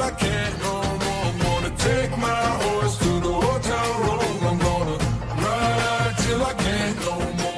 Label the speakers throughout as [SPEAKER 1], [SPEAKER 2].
[SPEAKER 1] till I can't no more. I'm gonna take my horse to the old town road. I'm gonna ride till I can't no more.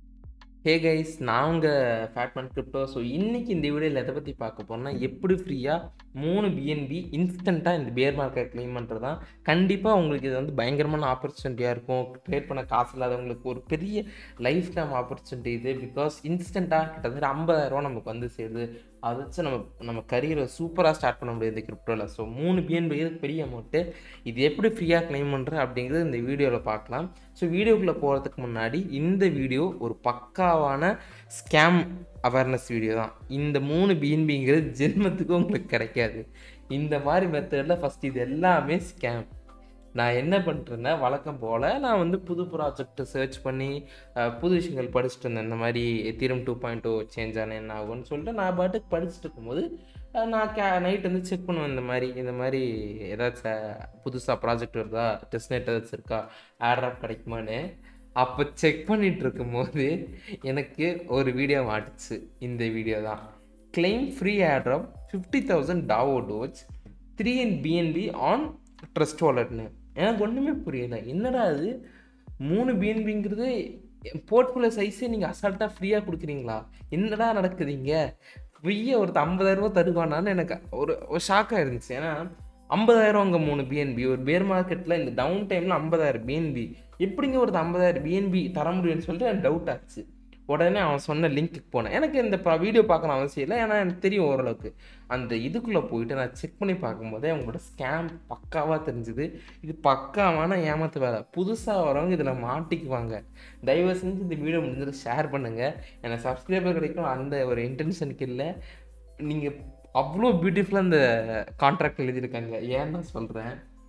[SPEAKER 2] Hey guys நான் உங்கள் fatman crypto so இன்றைக்கி இந்த வீடியோவில் எதை பற்றி பார்க்க போறோம்னா எப்படி ஃப்ரீயாக மூணு பிஎன்பி இன்ஸ்டண்ட்டாக இந்த பேர் மார்க்கெட் க்ளைம் பண்ணுறது தான் கண்டிப்பாக உங்களுக்கு இது வந்து பயங்கரமான ஆப்பர்ச்சுனிட்டியாக இருக்கும் ட்ரேட் பண்ண காசு இல்லாதவங்களுக்கு ஒரு பெரிய லைஃப் டைம் ஆப்பர்ச்சுனிட்டி இது பிகாஸ் இன்ஸ்டண்ட்டாக கிட்டத்தட்ட ஐம்பதாயிரரூவா நமக்கு வந்து சேருது அதை வச்சு நம்ம நம்ம கரியரை சூப்பராக ஸ்டார்ட் பண்ண முடியுது கிரிப்டோவில் ஸோ மூணு பிஎன்பி பெரிய அமௌண்ட்டு இது எப்படி ஃப்ரீயாக க்ளைம் பண்ணுறேன் அப்படிங்கிறது இந்த வீடியோவில் பார்க்கலாம் ஸோ வீடியோக்குள்ளே போகிறதுக்கு முன்னாடி இந்த வீடியோ ஒரு பக்காவான ஸ்கேம் அவேர்னஸ் வீடியோ தான் இந்த மூணு பிஎன்பிங்கிறது ஜென்மத்துக்கும் உங்களுக்கு கிடைக்காது இந்த மாதிரி மெத்தடில் ஃபஸ்ட் இது எல்லாமே ஸ்கேம் நான் என்ன பண்ணுறேன்னா வழக்கம் போல் நான் வந்து புது ப்ராஜெக்ட் சர்ச் பண்ணி அஹ், புது விஷயங்கள் படிச்சுட்டு இருந்தேன் இந்த மாதிரி Ethereum two point two change ஆனால் என்ன ஆகும்னு சொல்லிட்டு நான் பாட்டுக்கு படிச்சுட்டு இருக்கும்போது அஹ், நான் கே நைட் வந்து செக் பண்ணுவேன் இந்த மாதிரி இந்த மாதிரி ஏதாச்சும் புதுசாக ப்ராஜெக்ட் வருதா டெஸ்ட் நெட் ஏதாச்சும் இருக்கா ஆட்ராப் கிடைக்குமான்னு அப்போ செக் பண்ணிட்டு இருக்கும்போது எனக்கு ஒரு வீடியோ மாட்டுச்சு இந்த வீடியோ தான் claim free airdrop fifty thousand DAO doge three and BNB on trust வாலெட்னு எனக்கு ஒன்றுமே புரியல என்னடா அது மூணு பிஎன்பிங்கிறது போர்ட்ஃபோலியோ சைஸே நீங்கள் அசால்ட்டாக ஃப்ரீயாக கொடுக்குறீங்களா என்னடா நடக்குதுங்க ஃப்ரீயாக ஒருத்தர் ஐம்பதாயிரரூபா தருவானான்னு எனக்கு ஒரு ஒரு ஷாக்காக இருந்துச்சு ஏன்னா ஐம்பதாயிரம் அங்கே மூணு பிஎன்பி ஒரு பேர் மார்க்கெட்டில் இந்த டவுன் டைமில் ஐம்பதாயிரம் பிஎன்பி எப்படிங்க ஒருத்தர் ஐம்பதாயிரம் பிஎன்பி தர முடியும்னு சொல்லிட்டு எனக்கு டவுட் ஆச்சு உடனே அவன் சொன்ன லிங்க்குக்கு போனேன் எனக்கு இந்த வீடியோ பார்க்கணும் அவசியம் இல்லை ஏன்னா எனக்கு தெரியும் ஓரளவுக்கு அந்த இதுக்குள்ளே போயிட்டு நான் செக் பண்ணி பார்க்கும்போதே அவங்களோட ஸ்கேம் பக்காவாக தெரிஞ்சுது இது பக்காவான ஏமாத்து வேலை புதுசாக வரவங்க இதில் மாட்டிக்குவாங்க தயவு செஞ்சு இந்த வீடியோ முடிஞ்சது ஷேர் பண்ணுங்கள் எனக்கு சப்ஸ்கிரைபர் கிடைக்கும் அந்த ஒரு இன்டென்ஷனுக்கு இல்லை நீங்கள் அவ்வளோ பியூட்டிஃபுல்லாக இந்த கான்ட்ராக்ட் எழுதியிருக்காங்க ஏன்னு சொல்கிறேன்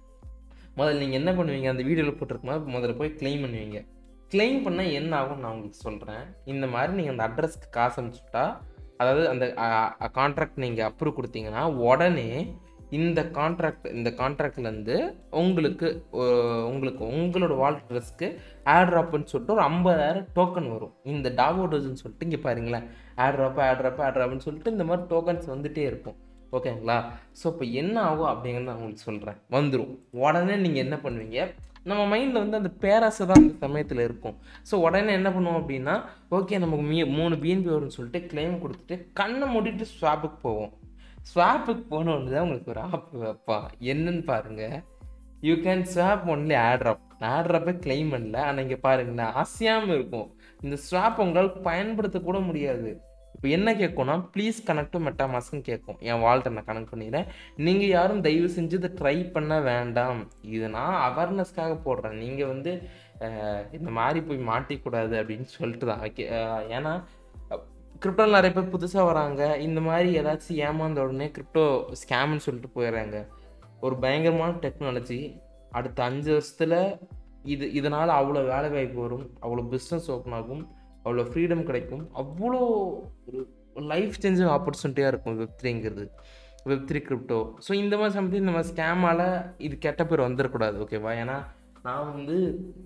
[SPEAKER 2] முதல்ல நீங்கள் என்ன பண்ணுவீங்க அந்த வீடியோவில் போட்டிருக்கும்போது முதல்ல போய் க்ளைம் பண்ணுவீங்க க்ளைம் பண்ணால் என்ன ஆகும் நான் உங்களுக்கு சொல்கிறேன் இந்த மாதிரி நீங்கள் அந்த அட்ரஸ்க்கு காசு அனுப்பிச்சுட்டா அதாவது அந்த கான்ட்ராக்ட் நீங்கள் அப்ரூவ் கொடுத்தீங்கன்னா உடனே இந்த கான்ட்ராக்ட் இந்த கான்ட்ராக்ட்லேருந்து உங்களுக்கு ஒ- உங்களுக்கு உங்களோட வால் அட்ரஸ்க்கு ஆட்ராப்னு சொல்லிட்டு ஒரு ஐம்பதாயிரம் டோக்கன் வரும் இந்த டாவோடோஸ்ன்னு சொல்லிட்டு இங்கே பாருங்களேன் ஆட்ராப் ஆட்ராப் ஆட்ராப்னு சொல்லிட்டு இந்த மாதிரி டோக்கன்ஸ் வந்துட்டே இருக்கும் ஓகேங்களா ஸோ இப்போ என்ன ஆகும் அப்படிங்கிறத நான் உங்களுக்கு சொல்கிறேன் வந்துடும் உடனே நீங்கள் என்ன பண்ணுவீங்க நம்ம மைண்டில் வந்து அந்த பேராசை தான் அந்த சமயத்தில் இருக்கும் ஸோ உடனே என்ன பண்ணுவோம் அப்படின்னா ஓகே நமக்கு மீ மூணு பிஎன்பி வரும்னு சொல்லிட்டு கிளைம் கொடுத்துட்டு கண்ணை மூடிட்டு ஸ்வாப்புக்கு போவோம் ஸ்வாப்புக்கு போனோன்னு தான் உங்களுக்கு ஒரு ஆப் வைப்பா என்னன்னு பாருங்கள் you can swap only airdrop ஆட்ராப்பை கிளைம் பண்ணல ஆனால் இங்கே பாருங்களேன் அசையாமல் இருக்கும் இந்த ஸ்வாப் உங்களால் பயன்படுத்த கூட முடியாது இப்போ என்ன கேட்கும்னா ப்ளீஸ் கனெக்ட் டு மெட்டாமாஸ்க்னு கேட்கும் என் வால்ட்டை நான் கனெக்ட் பண்ணிடுறேன் நீங்கள் யாரும் தயவு செஞ்சு இதை ட்ரை பண்ண வேண்டாம் இது நான் அவேர்னஸ்க்காக போடுறேன் நீங்கள் வந்து அஹ், இந்த மாதிரி போய் மாட்டிக்கூடாது அப்படின்னு சொல்லிட்டு தான் ஓகே ஏன்னா கிரிப்டோவில் நிறைய பேர் புதுசாக வராங்க இந்த மாதிரி ஏதாச்சும் ஏமாந்த உடனே கிரிப்டோ ஸ்கேம்னு சொல்லிட்டு போயிடுறாங்க ஒரு பயங்கரமான டெக்னாலஜி அடுத்த அஞ்சு வருஷத்தில் இது இதனால் அவ்வளோ வேலை வாய்ப்பு வரும் அவ்வளோ பிஸ்னஸ் ஓப்பன் ஆகும் அவ்வளோ ஃப்ரீடம் கிடைக்கும் அவ்வளோ ஒரு லைஃப் சேஞ்சிங் ஆப்பர்ச்சுனிட்டியாக இருக்கும் வெப் த்ரீங்கிறது வெப் த்ரீ கிரிப்டோ ஸோ இந்த மாதிரி சம்திங் இந்த மாதிரி ஸ்கேமால் இது கெட்ட பேர் வந்துடக்கூடாது ஓகேவா ஏன்னா நான் வந்து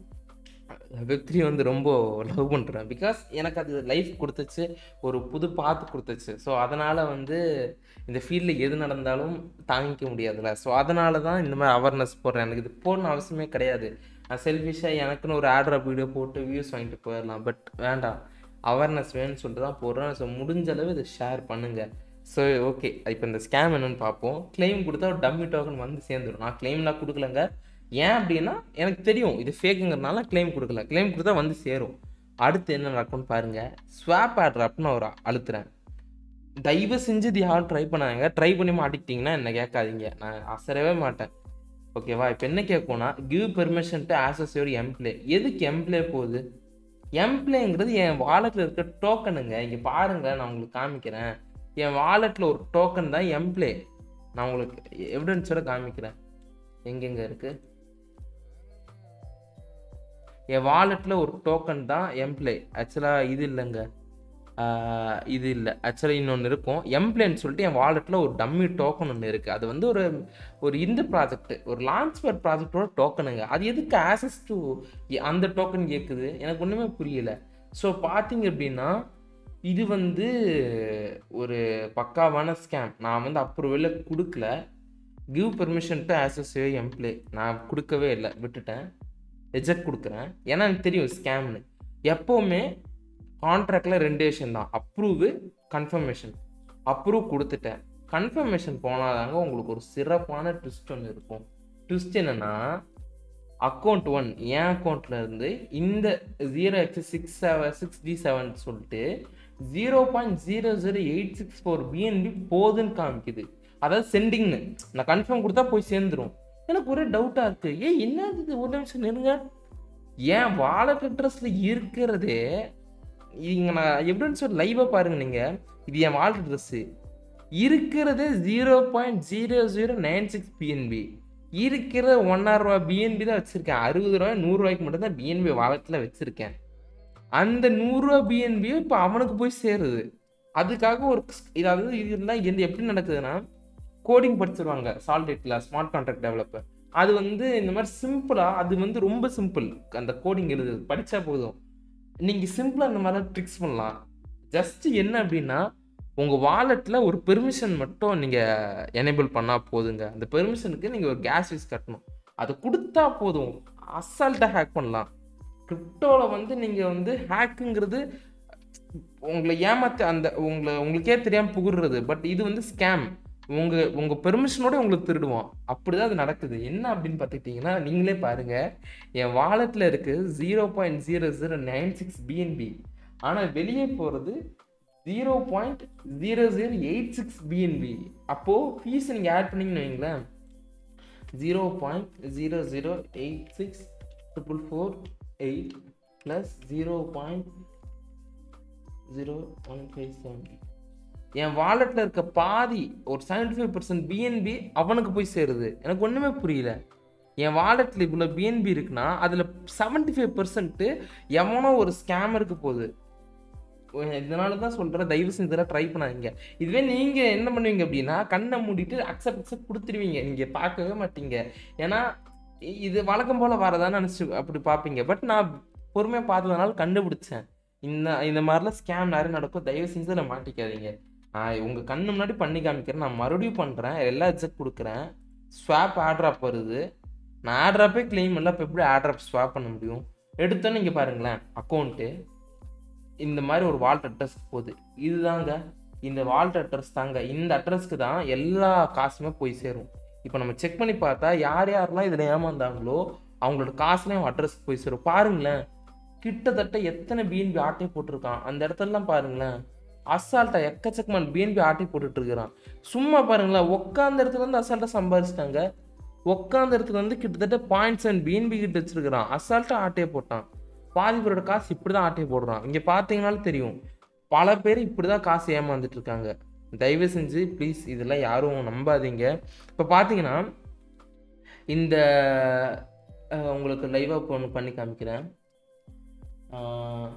[SPEAKER 2] வெப் த்ரீ வந்து ரொம்ப லவ் பண்ணுறேன் பிகாஸ் எனக்கு அது லைஃப் கொடுத்துச்சு ஒரு புது பாத்து கொடுத்துச்சு ஸோ அதனால் வந்து இந்த ஃபீல்டில் எது நடந்தாலும் தாங்கிக்க முடியாதுல்ல ஸோ அதனால தான் இந்த மாதிரி அவேர்னஸ் போடுறேன் எனக்கு இது போடணும் அவசியமே கிடையாது நான் செல்ஃபிஷாக எனக்குன்னு ஒரு ஆட்ராப் வீடியோ போட்டு வியூஸ் வாங்கிட்டு போயிடலாம் பட் வேண்டாம் அவேர்னஸ் வேணும்னு சொல்லிட்டு தான் போடுறேன் ஸோ முடிஞ்ச அளவு இதை ஷேர் பண்ணுங்கள் ஸோ ஓகே இப்போ இந்த ஸ்கேம் என்னன்னு பார்ப்போம் கிளைம் கொடுத்தா ஒரு டம்மி டோக்கன் வந்து சேர்ந்துடும் நான் கிளைம்லாம் கொடுக்கலங்க ஏன் அப்படின்னா எனக்கு தெரியும் இது ஃபேக்குங்கிறதுனால கிளைம் கொடுக்கல கிளைம் கொடுத்தா வந்து சேரும் அடுத்து என்ன நடக்கும்னு பாருங்கள் ஸ்வாப் ஆட்ராப்னு ஒரு அழுத்துறேன் தயவு செஞ்சு இது யாரும் ட்ரை பண்ணாங்க ட்ரை பண்ணி மாட்டிக்கிட்டிங்கன்னா என்ன கேட்காதீங்க நான் அசரவே மாட்டேன் ஓகேவா இப்போ என்ன கேட்கும்னா give permission to access your எம்ப்ளே எதுக்கு எம்ப்ளே போகுது எம்ப்ளேங்கிறது என் வாலெட்டில் இருக்க டோக்கனுங்க இங்கே பாருங்கள் நான் உங்களுக்கு காமிக்கிறேன் என் வாலெட்டில் ஒரு டோக்கன் தான் எம்ப்ளே நான் உங்களுக்கு எவிடன்ஸோட காமிக்கிறேன் எங்கெங்க இருக்குது என் வாலெட்டில் ஒரு டோக்கன் தான் எம்ப்ளே ஆக்சுவலாக இது இல்லைங்க ஆஹ் இது இல்லை ஆக்சுவலாக இன்னொன்று இருக்கும் எம்ப்ளேன்னு சொல்லிட்டு என் வாலெட்டில் ஒரு டம்மி டோக்கன் ஒன்று இருக்குது அது வந்து ஒரு ஒரு இந்த ப்ராஜெக்ட் ஒரு லான்ச் பேட் ப்ராஜெக்டோட டோக்கனுங்க அது எதுக்கு ஆசஸ் டு அந்த டோக்கன் கேட்குது எனக்கு ஒன்றுமே புரியல ஸோ பார்த்தீங்க அப்படின்னா இது வந்து ஒரு பக்காவான ஸ்கேம் நான் வந்து அப்ரூவலில் கொடுக்கல கிவ் பெர்மிஷன் டு ஆசஸ் எம்ப்ளே நான் கொடுக்கவே இல்லை விட்டுட்டேன் ரிஜெக்ட் கொடுக்குறேன் ஏன்னா எனக்கு தெரியும் ஸ்கேம்னு எப்போவுமே கான்ட்ராக்டில் ரெண்டு விஷயம் தான் அப்ரூவு கன்ஃபர்மேஷன் அப்ரூவ் கொடுத்துட்டேன் கன்ஃபர்மேஷன் போனாதாங்க உங்களுக்கு ஒரு சிறப்பான ட்விஸ்ட் ஒன்று இருக்கும் ட்விஸ்ட் என்னென்னா அக்கௌண்ட் ஒன் என் அக்கௌண்ட்ல இருந்து இந்த zero X six seven six D seven சொல்லிட்டு zero point zero zero eight six four BNB போதுன்னு காமிக்குது அதாவது சென்டிங்னு நான் கன்ஃபார்ம் கொடுத்தா போய் சேர்ந்துரும் எனக்கு ஒரே டவுட்டாக இருக்குது ஏய் என்ன இது ஒரு நிமிஷம் நிறுங்க ஏன் வாலெட் அட்ரஸில் இருக்கிறதே இங்கே நான் எப்படின்னு சொல்லி லைவாக பாருங்க நீங்கள் இது என் வாலெட் அட்ரஸ்ஸு இருக்கிறதே zero point zero zero nine six BNB இருக்கிற ஒன்னாயிரம் ரூபா பிஎன்பி தான் வச்சுருக்கேன் அறுபது ரூபாய் நூறுரூவாய்க்கு மட்டும் தான் பிஎன்பி வாலெட்டில் வச்சுருக்கேன் அந்த நூறுரூவா பிஎன்பியும் இப்போ அவனுக்கு போய் சேருது அதுக்காக ஒரு இதாவது இதெல்லாம் எந்த எப்படி நடக்குதுன்னா கோடிங் படிச்சிருவாங்க சால்டேட்டில் ஸ்மார்ட் கான்ட்ராக்ட் டெவலப்பர் அது வந்து இந்த மாதிரி சிம்பிளாக அது வந்து ரொம்ப சிம்பிள் அந்த கோடிங் எழுதுறது படித்தா போதும் நீங்கள் சிம்பிளாக இந்த மாதிரிலாம் ட்ரிக்ஸ் பண்ணலாம் ஜஸ்ட் என்ன அப்படின்னா உங்கள் வாலெட்டில் ஒரு பெர்மிஷன் மட்டும் நீங்கள் எனேபிள் பண்ணால் போதுங்க அந்த பெர்மிஷனுக்கு நீங்கள் ஒரு கேஸ் ஃபீஸ் கட்டணும் அதை கொடுத்தா போதும் அசால்ட்டாக ஹேக் பண்ணலாம் கிரிப்டோவில் வந்து நீங்கள் வந்து ஹேக்குங்கிறது உங்களை ஏமாத்த அந்த உங்களை உங்களுக்கே தெரியாமல் புகுறது பட் இது வந்து ஸ்கேம் உங்கள் உங்கள் பெர்மிஷனோட உங்களுக்கு திருடுவோம் அப்படி தான் அது நடக்குது என்ன அப்படின்னு பார்த்துக்கிட்டிங்கன்னா நீங்களே பாருங்கள் என் வாலெட்டில் இருக்குது zero point zero zero nine six BNB ஆனால் வெளியே போகிறது zero point zero zero eight six BNB அப்போது ஃபீஸ் நீங்கள் ஆட் பண்ணிங்கன்னு வைங்களேன் zero point zero zero eight six triple four eight plus zero point zero one five seven என் வாலெட்டில் இருக்க பாதி ஒரு செவன்டி ஃபைவ் பர்சன்ட் பிஎன்பி அவனுக்கு போய் சேருது எனக்கு ஒன்றுமே புரியல என் வாலெட்டில் இவ்வளோ பிஎன்பி இருக்குன்னா அதில் செவன்டி ஃபைவ் பர்சன்ட்டு எவனோ ஒரு ஸ்கேமருக்கு போகுது இதனால தான் சொல்கிறேன் தயவு செஞ்சு இதெல்லாம் ட்ரை பண்ணாதீங்க இதுவே நீங்கள் என்ன பண்ணுவீங்க அப்படின்னா கண்ணை மூடிட்டு அக்செப்ட் அக்செப்ட் கொடுத்துருவீங்க நீங்கள் பார்க்கவே மாட்டீங்க ஏன்னா இது வழக்கம் போல் வரதான்னு நினச்சி அப்படி பார்ப்பீங்க பட் நான் பொறுமையாக பார்த்ததுனால கண்டுபிடிச்சேன் இந்த இந்த மாதிரிலாம் ஸ்கேம் நிறைய நடக்கும் தயவு செஞ்சு அதில் மாட்டிக்காதீங்க நான் உங்கள் கண்ணு முன்னாடி பண்ணி காமிக்கிறேன் நான் மறுபடியும் பண்ணுறேன் எல்லா எக்ஸெக்ட் கொடுக்குறேன் ஸ்வாப் ஆட்ராப் வருது நான் ஆட்ராப்பே கிளைம் பண்ணல இப்போ எப்படி ஆட்ராப் ஸ்வாப் பண்ண முடியும் எடுத்தோன்னு இங்கே பாருங்களேன் அக்கௌண்ட்டு இந்த மாதிரி ஒரு வால்ட் அட்ரஸ் போகுது இதுதாங்க இந்த வால்ட் அட்ரஸ் தாங்க இந்த அட்ரஸ்க்கு தான் எல்லா காசுமே போய் சேரும் இப்போ நம்ம செக் பண்ணி பார்த்தா யார் யாரெல்லாம் இதில் ஏமாந்தாங்களோ அவங்களோட காசுலேயும் அட்ரஸ்க்கு போய் சேரும் பாருங்களேன் கிட்டத்தட்ட எத்தனை பிஎன்பி ஆட்டை போட்டிருக்கான் அந்த இடத்துலலாம் பாருங்களேன் அசால்ட்டாக எக்கச்சக்கமான பிஎன்பி ஆட்டை போட்டுட்டு இருக்கிறான் சும்மா பாருங்களேன் உட்காந்த இடத்துல இருந்து அசால்ட்டாக சம்பாதிச்சிட்டாங்க உட்காந்த இடத்துல வந்து கிட்டத்தட்ட பாயிண்ட் செவன் பிஎன்பி கிட்ட வச்சிருக்கிறான் அசால்ட்டாக ஆட்டையை போட்டான் பாதி பேரோட காசு இப்படி தான் ஆட்டையை போடுறான் இங்கே பார்த்தீங்கனாலும் தெரியும் பல பேர் இப்படி தான் காசு ஏமாந்துட்டு இருக்காங்க தயவு செஞ்சு ப்ளீஸ் இதெல்லாம் யாரும் நம்பாதீங்க இப்போ பார்த்தீங்கன்னா இந்த அஹ், உங்களுக்கு லைவாக இப்போ ஒன்று பண்ணி காமிக்கிறேன் ஆஹ்,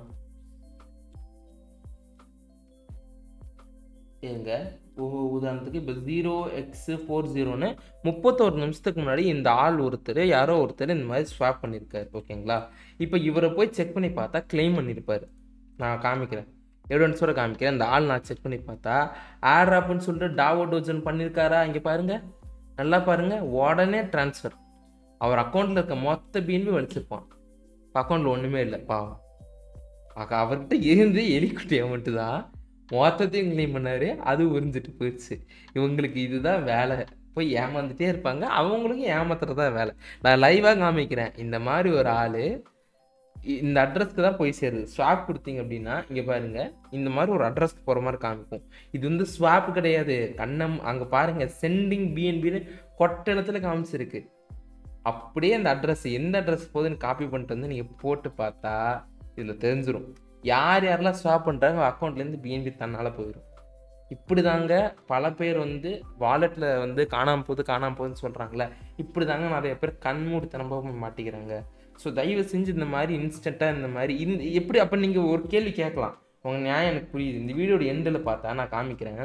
[SPEAKER 2] இருங்க உ- உதாரணத்துக்கு இப்போ ஜீரோ எக்ஸ் ஃபோர் ஜீரோன்னு முப்பத்தோரு நிமிஷத்துக்கு முன்னாடி இந்த ஆள் ஒருத்தர் யாரோ ஒருத்தர் இந்த மாதிரி ஸ்வாப் பண்ணியிருக்காரு ஓகேங்களா இப்போ இவரை போய் செக் பண்ணி பார்த்தா கிளைம் பண்ணியிருப்பார் நான் காமிக்கிறேன் எவிடன்ஸோட காமிக்கிறேன் இந்த ஆள் நான் செக் பண்ணி பார்த்தா ஆட்ராப்னு சொல்லிட்டு டாவோ டோஜன் பண்ணியிருக்காரா இங்கே பாருங்க நல்லா பாருங்க உடனே ட்ரான்ஸ்ஃபர் அவர் அக்கௌண்ட்டில் இருக்க மொத்த பிஎன்பி வலிச்சிருப்பான் அக்கௌண்ட்டில் ஒன்றுமே இல்லை பாவம் அக்கா அவர்கிட்ட இருந்து எலிக்குட்டி அமௌண்ட்டு தான் மொத்தத்தையும் கிளைம் பண்ணாரு அது உறிஞ்சிட்டு போயிடுச்சு இவங்களுக்கு இதுதான் வேலை போய் ஏமாந்துட்டே இருப்பாங்க அவங்களுக்கும் ஏமாத்துறதா வேலை நான் லைவாக காமிக்கிறேன் இந்த மாதிரி ஒரு ஆள் இந்த அட்ரஸ்க்கு தான் போய் சேருது ஸ்வாப் கொடுத்தீங்க அப்படின்னா இங்கே பாருங்க இந்த மாதிரி ஒரு அட்ரஸ்க்கு போகிற மாதிரி காமிக்கும் இது வந்து ஸ்வாப் கிடையாது கண்ணம் அங்கே பாருங்க சென்டிங் பிஎன்பின்னு கொட்ட இடத்துல காமிச்சிருக்கு அப்படியே அந்த அட்ரஸ் எந்த அட்ரஸ் போகுதுன்னு காப்பி பண்ணிட்டு வந்து நீங்கள் போட்டு பார்த்தா இதில் தெரிஞ்சிரும் யார் யாரெல்லாம் ஸ்வாப் பண்ணுறாங்க அக்கௌண்ட்லேருந்து பிஎன்பி தன்னால் போயிடும் இப்படி தாங்க பல பேர் வந்து வாலெட்டில் வந்து காணாமல் போகுது காணாமல் போகுதுன்னு சொல்கிறாங்களே இப்படி தாங்க நிறைய பேர் கண்மூடித்தனமாக போய் மாட்டிக்கிறாங்க ஸோ தயவு செஞ்சு இந்த மாதிரி இன்ஸ்டண்ட்டாக இந்த மாதிரி இந்த எப்படி அப்போ நீங்கள் ஒரு கேள்வி கேட்கலாம் உங்கள் நியாயம் எனக்கு புரியுது இந்த வீடியோட எண்டில் பார்த்தா நான் காமிக்கிறேன்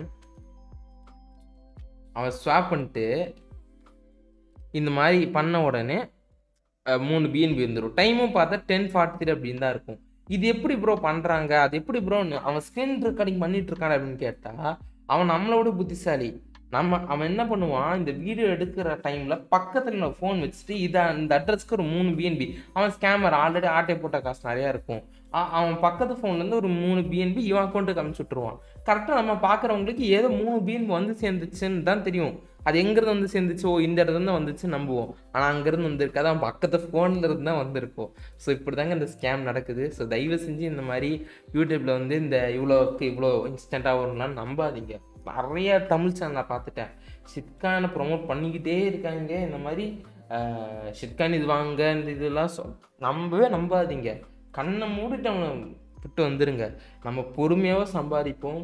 [SPEAKER 2] அவன் ஸ்வாப் பண்ணிட்டு இந்த மாதிரி பண்ண உடனே அஹ், மூணு பிஎன்பி வந்துடும் டைமும் பார்த்தா டென் ஃபார்ட்டி த்ரீ அப்படின்னு தான் இருக்கும் இது எப்படி ப்ரோ பண்ணுறாங்க அது எப்படி ப்ரோ அவன் ஸ்க்ரீன் ரெக்கார்டிங் பண்ணிட்டு இருக்கான் அப்படின்னு கேட்டால் அவன் நம்மளோட புத்திசாலி நம்ம அவன் என்ன பண்ணுவான் இந்த வீடியோ எடுக்கிற டைமில் பக்கத்தில் ஃபோன் வச்சுட்டு இதை இந்த அட்ரஸ்க்கு ஒரு மூணு பிஎன்பி அவன் ஸ்கேமர் ஆல்ரெடி ஆட்டை போட்ட காசு நிறையா இருக்கும் அ- அவன் பக்கத்து ஃபோன்லேருந்து ஒரு மூணு பிஎன்பி இவன் அக்கௌண்ட்டுக்கு அனுப்பிச்சு விட்ருவான் கரெக்டாக நம்ம பார்க்குறவங்களுக்கு ஏதோ மூணு பிஎன்பி வந்து சேர்ந்துச்சுன்னு தான் தெரியும் அது எங்கேருந்து வந்து சேர்ந்துச்சு ஓ இந்த இடத்துல இருந்து வந்துச்சு நம்புவோம் ஆனால் அங்கேருந்து வந்திருக்காது அவன் பக்கத்து ஃபோனில் இருந்து தான் வந்திருக்கும் ஸோ இப்படி தாங்க இந்த ஸ்கேம் நடக்குது ஸோ தயவு செஞ்சு இந்த மாதிரி யூடியூப்பில் வந்து இந்த இவ்வளோக்கு இவ்வளோ இன்ஸ்டண்ட்டாக வரும்லாம் நம்பாதீங்க நிறைய தமிழ் சேனலை பார்த்துட்டேன் ஷிட்கானை ப்ரொமோட் பண்ணிக்கிட்டே இருக்காங்க இந்த மாதிரி ஆஹ், ஷிட்கான் இது வாங்க இந்த இதெல்லாம் சொ நம்பவே நம்பாதீங்க கண்ணை மூடிட்டு அவனை விட்டு வந்துருங்க நம்ம பொறுமையாக சம்பாதிப்போம்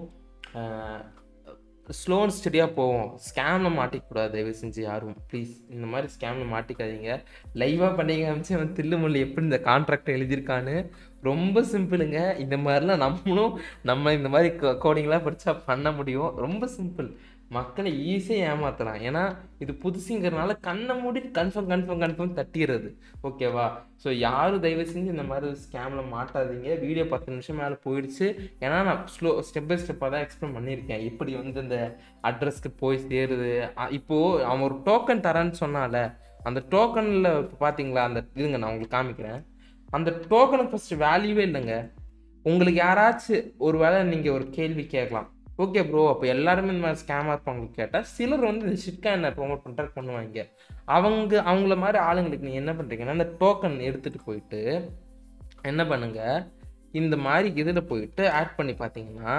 [SPEAKER 2] ஸ்லோ அண்ட் ஸ்டடியாக போவோம் ஸ்கேமில் மாட்டிக்கக்கூடாது தயவு செஞ்சு யாரும் ப்ளீஸ் இந்த மாதிரி ஸ்கேமில் மாட்டிக்காதீங்க லைவாக பண்ணி காமிச்சு அவன் தில்லுமுள்ளி எப்படி இந்த கான்ட்ராக்ட் எழுதியிருக்கான்னு ரொம்ப சிம்பிளுங்க இந்த மாதிரிலாம் நம்மளும் நம்ம இந்த மாதிரி கோடிங்லாம் படித்தா பண்ண முடியும் ரொம்ப சிம்பிள் மக்களை ஈஸியாக ஏமாத்தலாம் ஏன்னா இது புதுசுங்கிறனால கண்ணை மூடி கன்ஃபார்ம் கன்ஃபார்ம் கன்ஃபார்ம் தட்டிடுறது ஓகேவா ஸோ யாரும் தயவு செஞ்சு இந்த மாதிரி ஸ்கேமில் மாட்டாதீங்க வீடியோ பத்து நிமிஷம் மேலே போயிடுச்சு ஏன்னா நான் ஸ்லோ ஸ்டெப் பை ஸ்டெப்பாக தான் எக்ஸ்பிளைன் பண்ணியிருக்கேன் எப்படி வந்து இந்த அட்ரஸ்க்கு போய் சேருது அ- இப்போ அவன் ஒரு டோக்கன் தரான்னு சொன்னால அந்த டோக்கனில் இப்போ பார்த்தீங்களா அந்த இதுங்க நான் உங்களுக்கு காமிக்கிறேன் அந்த டோக்கனுக்கு ஃபஸ்ட்டு வேல்யூவே இல்லைங்க உங்களுக்கு யாராச்சும் ஒரு வேளை நீங்கள் ஒரு கேள்வி கேட்கலாம் ஓகே ப்ரோ அப்போ எல்லாருமே இந்த மாதிரி ஸ்கேமாக இருப்பாங்களுக்கு கேட்டால் சிலர் வந்து இந்த ஷிட்கானை ப்ரோமோட் பண்ணுறது பண்ணுவாங்க அவங்க அவங்கள மாதிரி ஆளுங்களுக்கு நீங்கள் என்ன பண்ணுறீங்கன்னா அந்த டோக்கன் எடுத்துகிட்டு போயிட்டு என்ன பண்ணுங்க இந்த மாதிரி இதில் போயிட்டு ஆட் பண்ணி பார்த்தீங்கன்னா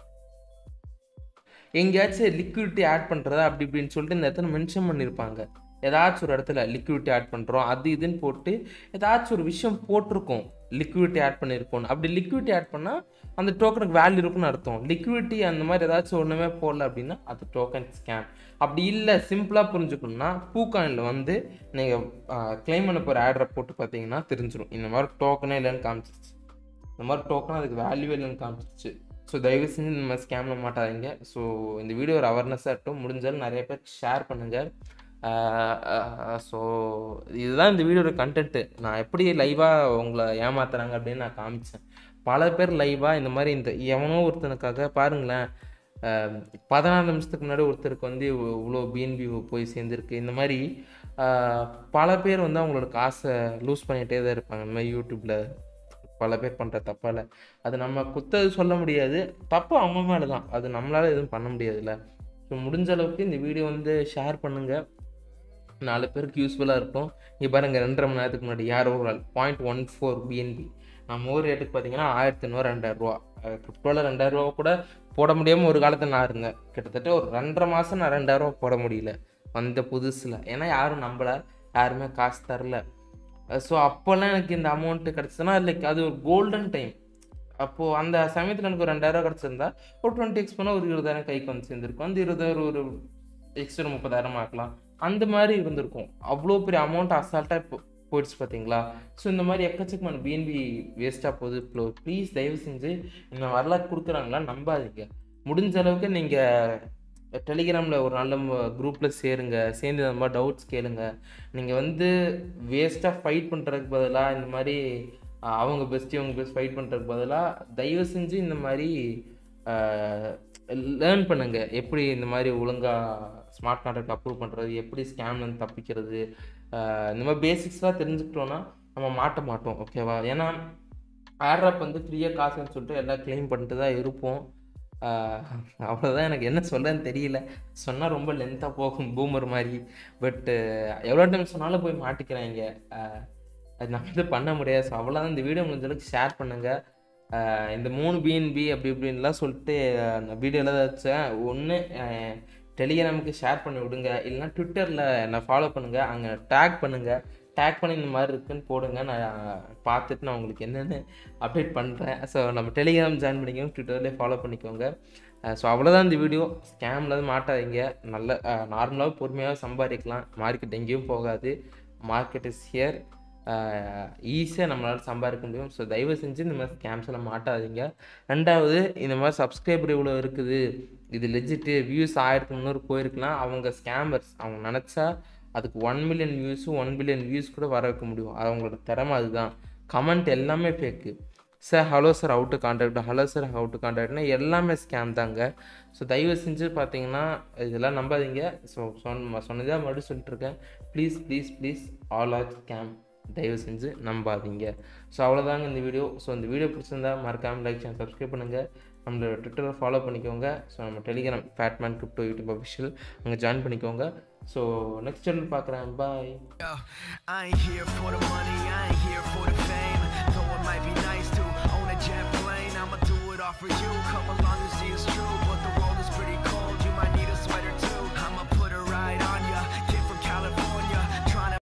[SPEAKER 2] எங்கேயாச்சும் லிக்விடிட்டி ஆட் பண்ணுறதா அப்படி இப்படின்னு சொல்லிட்டு இந்த இடத்துல மென்ஷன் பண்ணியிருப்பாங்க ஏதாச்சும் ஒரு இடத்துல லிக்விடிட்டி ஆட் பண்ணுறோம் அது இதுன்னு போட்டு ஏதாச்சும் ஒரு விஷயம் போட்டிருக்கோம் லிக்விடிட்டி ஆட் பண்ணியிருக்கோம் அப்படி லிக்விடிட்டி ஆட் பண்ணால் அந்த டோக்கனுக்கு வேல்யூ இருக்குன்னு அர்த்தம் லிக்விடிட்டி அந்த மாதிரி ஏதாச்சும் ஒன்றுமே போடல அப்படின்னா அது டோக்கன் ஸ்கேம் அப்படி இல்லை சிம்பிளாக புரிஞ்சுக்கணும்னா பூகாயினில் வந்து நீங்கள் கிளைம் பண்ண போகிற ஆர்டரை போட்டு பார்த்தீங்கன்னா தெரிஞ்சிடும் இந்த மாதிரி டோக்கனே இல்லைன்னு காமிச்சிருச்சு இந்த மாதிரி டோக்கன் அதுக்கு வேல்யூ இல்லைன்னு காமிச்சிருச்சு ஸோ தயவு செஞ்சு இந்த மாதிரி ஸ்கேமில் மாட்டாதீங்க ஸோ இந்த வீடியோ ஒரு அவேர்னஸாக இருக்கட்டும் முடிஞ்சாலும் நிறைய பேர் ஷேர் பண்ணுங்கள் ஸோ இதுதான் இந்த வீடியோட கண்டென்ட்டு நான் எப்படி லைவாக உங்களை ஏமாத்துறாங்க அப்படின்னு நான் காமிச்சேன் பல பேர் லைவாக இந்த மாதிரி இந்த எவனோ ஒருத்தனுக்காக பாருங்களேன் ஆஹ் பதினாறு நிமிஷத்துக்கு முன்னாடி ஒருத்தருக்கு வந்து இவ்வ- இவ்வளோ பிஎன்பி போய் சேர்ந்துருக்கு இந்த மாதிரி ஆஹ் பல பேர் வந்து அவங்களோட காசை லூஸ் பண்ணிகிட்டே தான் இருப்பாங்க இந்த மாதிரி யூடியூப்பில் பல பேர் பண்ணுற தப்பால் அது நம்ம குத்தது சொல்ல முடியாது தப்பு அவங்க மேலே தான் அது நம்மளால் எதுவும் பண்ண முடியாதுல்ல ஸோ முடிஞ்ச அளவுக்கு இந்த வீடியோ வந்து ஷேர் பண்ணுங்கள் நாலு பேருக்கு யூஸ்ஃபுல்லாக இருக்கும் இங்கே பாருங்கள் ரெண்டரை மணி நேரத்துக்கு முன்னாடி யாரோ ஒரு ஆள் பாயிண்ட் ஒன் ஃபோர் பிஎன்பி நம்ம ஊர் ரேட்டுக்கு பார்த்தீங்கன்னா ஆயிரத்தி ஐநூறு ரெண்டாயிரரூவா கிரிப்டோவில் ரெண்டாயிரரூவா கூட போட முடியாமல் ஒரு காலத்தில் நான் இருந்தேன் கிட்டத்தட்ட ஒரு ரெண்டரை மாதம் நான் ரெண்டாயிரரூவா போட முடியல வந்த புதுசில் ஏன்னா யாரும் நம்பலை யாருமே காசு தரல ஸோ அப்போல்லாம் எனக்கு இந்த அமௌண்ட்டு கிடச்சதுன்னா லைக் அது ஒரு கோல்டன் டைம் அப்போது அந்த சமயத்தில் எனக்கு ஒரு ரெண்டாயிரம் கிடச்சிருந்தா ஒரு டுவெண்ட்டி எக்ஸ் பண்ணால் ஒரு இருபதாயிரம் கைக்கு வந்து சேர்ந்துருக்கும் அந்த இருபதாயிரம் ஒரு எக்ஸ்ட்ரா முப்பதாயிரம் ஆக்கலாம் அந்த மாதிரி இருந்திருக்கும் அவ்வளோ பெரிய அமௌண்ட் அசால்ட்டாக இப்போ போயிடுச்சு பார்த்தீங்களா ஸோ இந்த மாதிரி எக்கச்சக்கமான பிஎன்பி வேஸ்ட்டாக போகுது ப்ளோ ப்ளீஸ் தயவு செஞ்சு இந்த வரலாறு கொடுக்குறாங்களா நம்பாதீங்க முடிஞ்ச அளவுக்கு நீங்கள் டெலிகிராமில் ஒரு நல்ல குரூப்பில் சேருங்க சேர்ந்து இந்த மாதிரி டவுட்ஸ் கேளுங்க நீங்கள் வந்து வேஸ்ட்டாக ஃபைட் பண்ணுறதுக்கு பதிலாக இந்த மாதிரி அஹ், அவங்க பெஸ்ட் இவங்க பெஸ்ட் ஃபைட் பண்ணுறதுக்கு பதிலாக தயவு செஞ்சு இந்த மாதிரி லேர்ன் பண்ணுங்க எப்படி இந்த மாதிரி ஒழுங்காக ஸ்மார்ட் கான்ட்ராக்ட் அப்ரூவ் பண்ணுறது எப்படி ஸ்கேம்லேருந்து தப்பிக்கிறது அஹ், இந்த மாதிரி பேசிக்ஸ்லாம் தெரிஞ்சுக்கிட்டோன்னா நம்ம மாட்ட மாட்டோம் ஓகேவா ஏன்னா ஆட்ராப் வந்து ஃப்ரீயாக காசுன்னு சொல்லிட்டு எல்லாம் க்ளைம் பண்ணிட்டு தான் இருப்போம் ஆஹ் அவ்வளோதான் எனக்கு என்ன சொல்கிறேன்னு தெரியல சொன்னால் ரொம்ப லென்த்தாக போகும் பூமர் மாதிரி பட்டு எவ்வளோ டைம் சொன்னாலும் போய் மாட்டிக்கிறாங்க ஆஹ் அது நம்ம வந்து பண்ண முடியாது ஸோ அவ்வளோதான் இந்த வீடியோ முடிஞ்ச அளவுக்கு ஷேர் பண்ணுங்கள் இந்த மூணு பிஎன்பி அப்படி இப்படின்லாம் சொல்லிட்டு ஆஹ் நான் வீடியோவில் வச்சேன் ஒன்று டெலிகிராமுக்கு ஷேர் பண்ணி விடுங்க இல்லைன்னா ட்விட்டரில் என்னை ஃபாலோ பண்ணுங்கள் அங்கே டேக் பண்ணுங்கள் டேக் பண்ணி இந்த மாதிரி இருக்குன்னு போடுங்க நான் பார்த்துட்டு நான் உங்களுக்கு என்னென்னு அப்டேட் பண்ணுறேன் ஸோ நம்ம டெலிகிராம் ஜாயின் பண்ணிக்கோங்க ட்விட்டர்லேயே ஃபாலோ பண்ணிக்கோங்க ஸோ அவ்வளோதான் இந்த வீடியோ ஸ்கேமில் மாட்டாதீங்க நல்ல நார்மலாக பொறுமையாக சம்பாதிக்கலாம் மார்க்கெட் எங்கேயும் போகாது மார்க்கெட் இஸ் ஹியர் ஈஸியாக நம்மளால் சம்பாதிக்க முடியும் ஸோ தயவு செஞ்சு இந்த மாதிரி ஸ்கேம்ஸ் எல்லாம் மாட்டாதீங்க ரெண்டாவது இந்த மாதிரி சப்ஸ்கிரைபர் இவ்வளோ இருக்குது இது லெஜிட்டு வியூஸ் ஆயிரத்தி முந்நூறு போயிருக்கலாம் அவங்க ஸ்கேமர்ஸ் அவங்க நினச்சா அதுக்கு ஒன் மில்லியன் வியூஸும் ஒன் பில்லியன் வியூஸ் கூட வர வைக்க முடியும் அது அவங்களோட திறமை அதுதான் கமெண்ட் எல்லாமே fake sir hello sir out to contact hello sir out to கான்டாக்ட்னா எல்லாமே ஸ்கேம் தாங்க ஸோ தயவு செஞ்சு பார்த்தீங்கன்னா இதெல்லாம் நம்பாதீங்க ஸோ சொன்ன சொன்னதாக மறுபடியும் சொல்லிட்டுருக்கேன் please please please all are scam தயவு செஞ்சு நம்பாதீங்க ஸோ அவ்வளோதாங்க இந்த வீடியோ ஸோ இந்த வீடியோ பிடிச்சிருந்தா மறக்காமல் லைக் சேனல் சப்ஸ்கிரைப் பண்ணுங்கள் நம்மளோட ட்விட்டரில் ஃபாலோ பண்ணிக்கோங்க ஸோ நம்ம Telegram Fatman crypto YouTube official அங்கே ஜாயின் பண்ணிக்கோங்க ஸோ நெக்ஸ்ட் சேனல் பார்க்குறேன் bye
[SPEAKER 3] Yo, I ain't here for the money, I ain't here for the fame. Though it might be nice to own a jet plane, I'ma do it all for you. Come along and see it's true, but the world is